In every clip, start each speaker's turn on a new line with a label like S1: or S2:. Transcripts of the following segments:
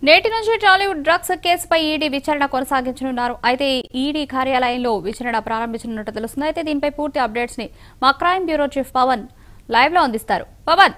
S1: నేటి నుంచి టాలీవుడ్ డ్రగ్స్ కేసుపై ఈడీ విచారణ కొనసాగించనున్నారు అయితే ఈడీ కార్యాలయంలో విచారణ ప్రారంభించనున్నట్టు తెలుస్తుంది అయితే దీనిపై పూర్తి అప్డేట్స్ ని మా crime bureau chief Pavan live లో అందిస్తారు పవన్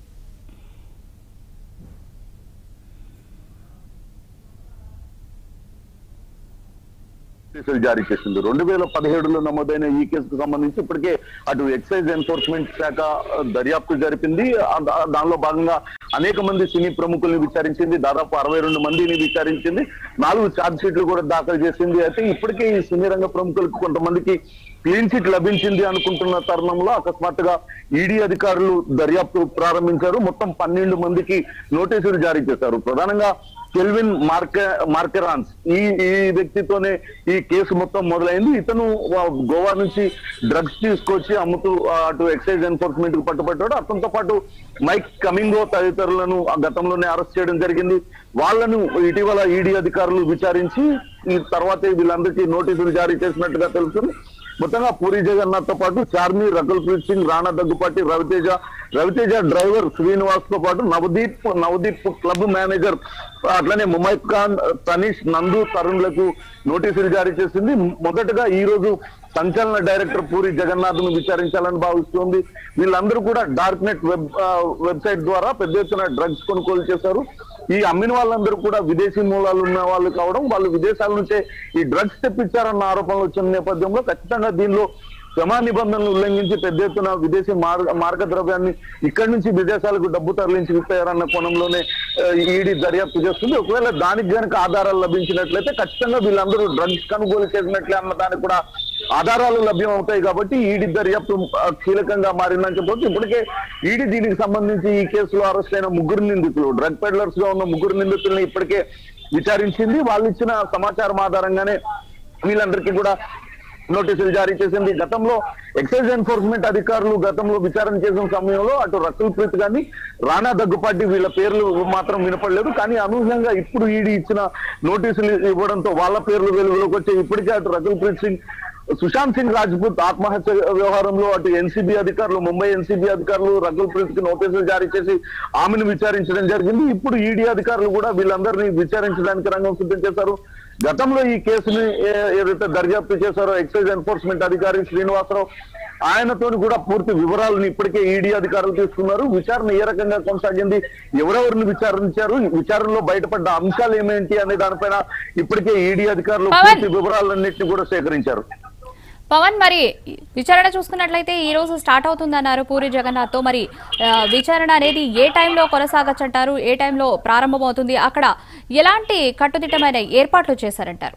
S2: నోటీసులు జారీ చేసింది రెండు వేల పదిహేడులో నమోదైన ఈ కేసుకు సంబంధించి ఇప్పటికే అటు ఎక్సైజ్ ఎన్ఫోర్స్మెంట్ శాఖ ఆ, దర్యాప్తు జరిపింది ఆ, దా- దానిలో భాగంగా అనేక మంది సినీ ప్రముఖుల్ని విచారించింది దాదాపు అరవై రెండు మందిని విచారించింది నాలుగు ఛార్జ్ షీట్లు కూడా దాఖలు చేసింది అయితే ఇప్పటికే ఈ సినీ రంగ ప్రముఖులకు కొంతమందికి క్లీన్ చిట్ లభించింది అనుకుంటున్న తరుణంలో అకస్మాత్తుగా ఈడీ అధికారులు దర్యాప్తు ప్రారంభించారు మొత్తం పన్నెండు మందికి నోటీసులు జారీ చేశారు ప్రధానంగా కెల్విన్ మార్కె మార్కెరాన్స్ ఈ ఈ వ్యక్తితోనే ఈ కేసు మొత్తం మొదలైంది ఇతను ఆ, గోవా నుంచి డ్రగ్స్ తీసుకొచ్చి అమ్ముతూ ఆ, అటు ఎక్సైజ్ ఎన్ఫోర్స్మెంట్ కు పట్టుబట్టాడు అతనితో పాటు మైక్ కమింగో తదితరులను ఆ గతంలోనే అరెస్ట్ చేయడం జరిగింది వాళ్ళను ఇటీవల ఈడీ అధికారులు విచారించి ఈ తర్వాతే వీళ్ళందరికీ నోటీసులు జారీ చేసినట్టుగా తెలుస్తుంది మొత్తంగా పూరి జగన్నాథ్ తో పాటు చార్మి రకుల్ ప్రీత్ సింగ్ రాణా దగ్గుపాటి రవితేజ రవితేజ డ్రైవర్ శ్రీనివాస్ తో పాటు నవదీప్ నవదీప్ క్లబ్ మేనేజర్ అట్లనే ముమైత్ ఖాన్ తనీష్ నందు తరుణ్లకు నోటీసులు జారీ చేసింది మొదటగా ఈ రోజు సంచలన డైరెక్టర్ పూరి జగన్నాథ్ ను విచారించాలని భావిస్తోంది వీళ్ళందరూ కూడా డార్క్ నెట్ వెబ్ ఆ, వెబ్సైట్ ద్వారా పెద్ద ఎత్తున డ్రగ్స్ కొనుగోలు చేశారు ఈ అమ్మిన వాళ్ళందరూ కూడా విదేశీ మూలాలు ఉన్న వాళ్ళు కావడం వాళ్ళు విదేశాల నుంచే ఈ డ్రగ్స్ తెప్పించారన్న ఆరోపణలు వచ్చిన నేపథ్యంలో ఖచ్చితంగా దీనిలో క్షమా నిబంధనలు ఉల్లంఘించి పెద్ద ఎత్తున విదేశీ మార్గ మార్గ ద్రవ్యాన్ని ఇక్కడి నుంచి విదేశాలకు డబ్బు తరలించి విప్పారన్న కోణంలోనే ఆ, ఈడీ దర్యాప్తు చేస్తుంది ఒకవేళ దానికి గనుక ఆధారాలు లభించినట్లయితే ఖచ్చితంగా వీళ్ళందరూ డ్రగ్స్ కొనుగోలు చేసినట్లే అన్న దానికి కూడా ఆధారాలు లభ్యం అవుతాయి కాబట్టి ఈడీ దర్యాప్తు ఆ, కీలకంగా మారిందని చెప్పవచ్చు ఇప్పటికే ఈడీ దీనికి సంబంధించి ఈ కేసులో అరెస్ట్ అయిన ముగ్గురు నిందితులు డ్రగ్ పెడ్లర్స్ గా ఉన్న ముగ్గురు నిందితుల్ని ఇప్పటికే విచారించింది వాళ్ళు ఇచ్చిన సమాచారం ఆధారంగానే వీళ్ళందరికీ కూడా నోటీసులు జారీ చేసింది గతంలో ఎక్సైజ్ ఎన్ఫోర్స్మెంట్ అధికారులు గతంలో విచారణ చేసిన సమయంలో అటు రకుల్ ప్రీత్ గాని రాణా దగ్గుపాటి వీళ్ళ పేర్లు మాత్రం వినపడలేదు కానీ అనూహ్యంగా ఇప్పుడు ఈడీ ఇచ్చిన నోటీసులు ఇవ్వడంతో వాళ్ళ పేర్లు వెలుగులోకి వచ్చాయి ఇప్పటికే అటు రకుల్ ప్రీత్ సింగ్ సుశాంత్ సింగ్ రాజ్పూత్ ఆత్మహత్య వ్యవహారంలో అటు ఎన్సీబీ అధికారులు ముంబై ఎన్సీబీ అధికారులు రకుల్ ప్రీత్ కి నోటీసులు జారీ చేసి ఆమెను విచారించడం జరిగింది ఇప్పుడు ఈడీ అధికారులు కూడా వీళ్ళందరినీ విచారించడానికి రంగం సిద్ధం చేశారు గతంలో ఈ కేసుని ఏ- ఏదైతే దర్యాప్తు చేశారో ఎక్సైజ్ ఎన్ఫోర్స్మెంట్ అధికారి శ్రీనివాసరావు ఆయనతోని కూడా పూర్తి వివరాలను ఇప్పటికే ఈడీ అధికారులు తీసుకున్నారు విచారణ ఏ రకంగా కొనసాగింది ఎవరెవరిని విచారించారు ఈ విచారణలో బయటపడ్డ అంశాలు ఏమేంటి అనే దానిపైన ఇప్పటికే ఈడీ అధికారులు
S1: పవన్.
S2: పూర్తి వివరాలన్నింటినీ కూడా సేకరించారు
S1: పవన్ మరి విచారణ చూసుకున్నట్లయితే ఈ రోజు స్టార్ట్ అవుతుందన్నారు పూరి జగన్నాథ్ తో మరి ఆ, విచారణ అనేది ఏ టైంలో కొనసాగచ్చంటారు ఏ టైంలో ప్రారంభమవుతుంది అక్కడ ఎలాంటి కట్టుదిట్టమైన ఏర్పాట్లు చేశారంటారు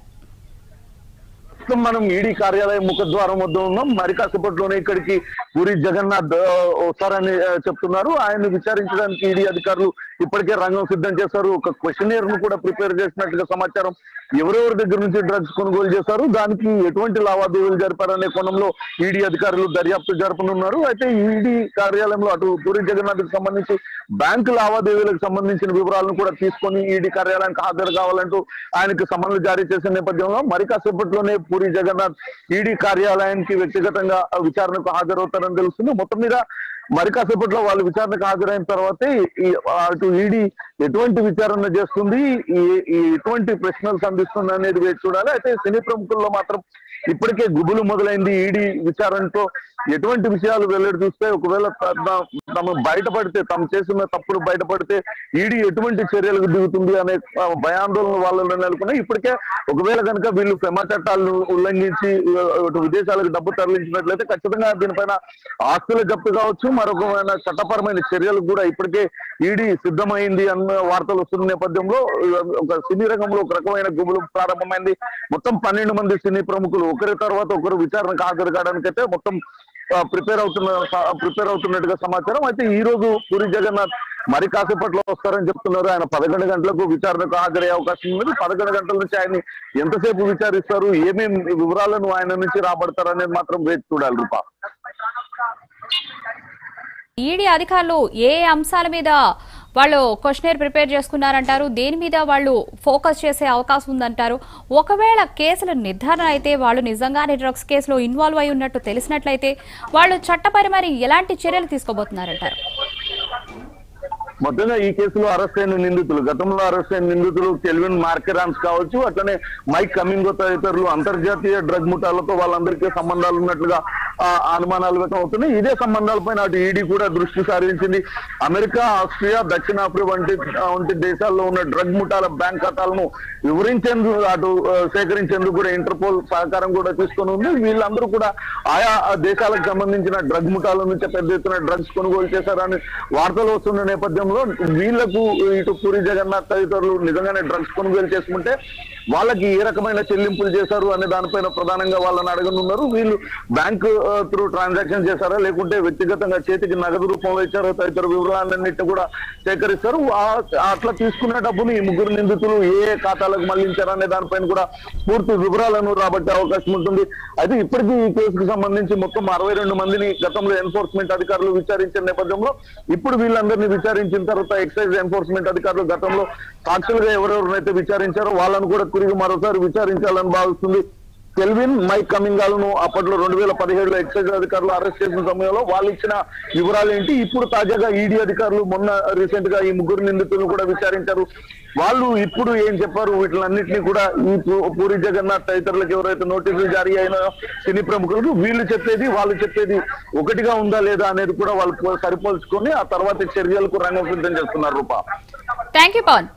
S2: ప్రస్తుతం మనం ఈడీ కార్యాలయం ముఖద్వారం వద్ద ఉన్నాం మరి కాసేపట్లోనే ఇక్కడికి పూరి జగన్నాథ్ ఆ, వస్తారని ఆ, చెప్తున్నారు ఆయన్ని విచారించడానికి ఈడీ అధికారులు ఇప్పటికే రంగం సిద్ధం చేశారు ఒక క్వశ్చనియర్ ను కూడా ప్రిపేర్ చేసినట్టుగా సమాచారం ఎవరెవరి దగ్గర నుంచి డ్రగ్స్ కొనుగోలు చేశారు దానికి ఎటువంటి లావాదేవీలు జరిపారనే కోణంలో ఈడీ అధికారులు దర్యాప్తు జరపనున్నారు అయితే ఈడీ కార్యాలయంలో అటు పూరి జగన్నాథ్ కి సంబంధించి బ్యాంకు లావాదేవీలకు సంబంధించిన వివరాలను కూడా తీసుకొని ఈడీ కార్యాలయానికి హాజరు కావాలంటూ ఆయనకు సమన్లు జారీ చేసిన నేపథ్యంలో మరి కాసేపట్లోనే పూరి జగన్నాథ్ ఈడీ కార్యాలయానికి వ్యక్తిగతంగా విచారణకు హాజరవుతారని తెలుస్తుంది మొత్తం మీద మరి కాసేపట్లో వాళ్ళు విచారణకు హాజరైన తర్వాతే ఈ అటు ఈడీ ఎటువంటి విచారణ చేస్తుంది ఈ- ఈ ఎటువంటి ప్రశ్నలు సంధిస్తుంది అనేది వేచి చూడాలి అయితే సినీ ప్రముఖుల్లో మాత్రం ఇప్పటికే గుబులు మొదలైంది ఈడీ విచారణతో ఎటువంటి విషయాలు వెల్లడి చూస్తే ఒకవేళ త- త- తమ బయటపడితే తాము చేసిన తప్పులు బయటపడితే ఈడీ ఎటువంటి చర్యలకు దిగుతుంది అనే ఆ, భయాందోళన వాళ్ళలో నెలకొన్నాయి ఇప్పటికే ఒకవేళ కనుక వీళ్ళు పెమా చట్టాలను ఉల్లంఘించి ఆ, ఇటు విదేశాలకు డబ్బు తరలించినట్లయితే ఖచ్చితంగా దీనిపైన ఆస్తుల జప్తు కావచ్చు మరొకమైన చట్టపరమైన చర్యలు కూడా ఇప్పటికే ఈడీ సిద్ధమైంది అన్న వార్తలు వస్తున్న నేపథ్యంలో ఆ, ఒక సినీ రంగంలో ఒక రకమైన గుబులు ప్రారంభమైంది మొత్తం పన్నెండు మంది సినీ ప్రముఖులు ఒకరి తర్వాత ఒకరు విచారణకు హాజరు కావడానికి అయితే మొత్తం ప్రిపేర్ అవుతున్న ప్రిపేర్ అవుతున్నట్టుగా సమాచారం అయితే ఈ రోజు పూరి జగన్నాథ్ మరి కాసేపట్లో వస్తారని చెప్తున్నారు ఆయన పదకొండు గంటలకు విచారణకు హాజరయ్యే అవకాశం ఉంది పదకొండు గంటల నుంచి ఆయన్ని ఎంతసేపు విచారిస్తారు ఏమేమి వివరాలను ఆయన నుంచి రాబడతారు అనేది మాత్రం వేచి చూడాలి రూపా
S1: ఈడీ అధికారులు ఏ అంశాల మీద వాళ్ళు క్వశ్చనర్ ప్రిపేర్ చేసుకున్నారంటారు దేని మీద వాళ్ళు ఫోకస్ చేసే అవకాశం ఉందంటారు ఒకవేళ కేసుల నిర్ధారణ అయితే వాళ్ళు నిజంగానే డ్రగ్స్ కేసులో ఇన్వాల్వ్ అయి ఉన్నట్టు తెలిసినట్లయితే వాళ్ళు చట్టపరమైన ఎలాంటి చర్యలు తీసుకోబోతున్నారంటారు
S2: మొత్తంగా ఈ కేసులో అరెస్ట్ అయిన నిందితులు గతంలో అరెస్ట్ అయిన నిందితులు కెల్విన్ మార్కెరాన్స్ కావచ్చు అట్లనే మైక్ కమింగో తదితరులు అంతర్జాతీయ డ్రగ్ ముఠాలతో వాళ్ళందరికీ సంబంధాలు ఉన్నట్లుగా ఆ, అనుమానాలు వ్యక్తం అవుతున్నాయి ఇదే సంబంధాలపైన అటు ఈడీ కూడా దృష్టి సారించింది అమెరికా ఆస్ట్రియా దక్షిణాఫ్రికా వంటి ఆ, వంటి దేశాల్లో ఉన్న డ్రగ్ ముఠాల బ్యాంక్ ఖాతాలను వివరించేందుకు అటు ఆ, సేకరించేందుకు కూడా ఇంటర్పోల్ సహకారం కూడా తీసుకొని ఉంది వీళ్ళందరూ కూడా ఆయా దేశాలకు సంబంధించిన డ్రగ్ ముఠాల నుంచి పెద్ద ఎత్తున డ్రగ్స్ కొనుగోలు చేశారని వార్తలు వస్తున్న నేపథ్యంలో వీళ్లకు ఇటు పూరి జగన్నాథ్ తదితరులు నిజంగానే డ్రగ్స్ కొనుగోలు చేసుకుంటే వాళ్ళకి ఏ రకమైన చెల్లింపులు చేశారు అనే దానిపైన ప్రధానంగా వాళ్ళని అడగనున్నారు వీళ్ళు బ్యాంక్ త్రూ ట్రాన్సాక్షన్ చేశారా లేకుంటే వ్యక్తిగతంగా చేతికి నగదు రూపంలో ఇచ్చారో తదితర వివరాలన్నింటినీ కూడా సేకరిస్తారు ఆ- అట్లా తీసుకున్న డబ్బుని ఈ ముగ్గురు నిందితులు ఏ ఏ ఖాతాలకు మళ్లించారు అనే దానిపైన కూడా పూర్తి వివరాలను రాబట్టే అవకాశం ఉంటుంది అయితే ఇప్పటికీ ఈ కేసుకు సంబంధించి మొత్తం అరవై రెండు మందిని గతంలో ఎన్ఫోర్స్మెంట్ అధికారులు విచారించిన నేపథ్యంలో ఇప్పుడు వీళ్ళందరినీ విచారించిన తర్వాత ఎక్సైజ్ ఎన్ఫోర్స్మెంట్ అధికారులు గతంలో సాక్షులుగా ఎవరెవరినైతే విచారించారో వాళ్ళను కూడా తిరిగి మరోసారి విచారించాలని భావిస్తుంది కెల్విన్ మైక్ కమింగాలను అప్పట్లో రెండు వేల పదిహేడులో ఎక్సైజ్ అధికారులు అరెస్ట్ చేసిన సమయంలో వాళ్ళు ఇచ్చిన వివరాలు ఏంటి ఇప్పుడు తాజాగా ఈడీ అధికారులు మొన్న రీసెంట్ గా ఈ ముగ్గురు నిందితులను కూడా విచారించారు వాళ్ళు ఇప్పుడు ఏం చెప్పారు వీటిలన్నింటినీ కూడా ఈ పూ- పూరి జగన్నాథ్ తదితరులకు ఎవరైతే నోటీసులు జారీ అయినా సినీ ప్రముఖులకు వీళ్ళు చెప్పేది వాళ్ళు చెప్పేది ఒకటిగా ఉందా లేదా అనేది కూడా వాళ్ళు పో- సరిపోల్చుకొని ఆ తర్వాత చర్యలకు రంగం సిద్ధం చేస్తున్నారు రూపా
S1: థ్యాంక్ యూ పవన్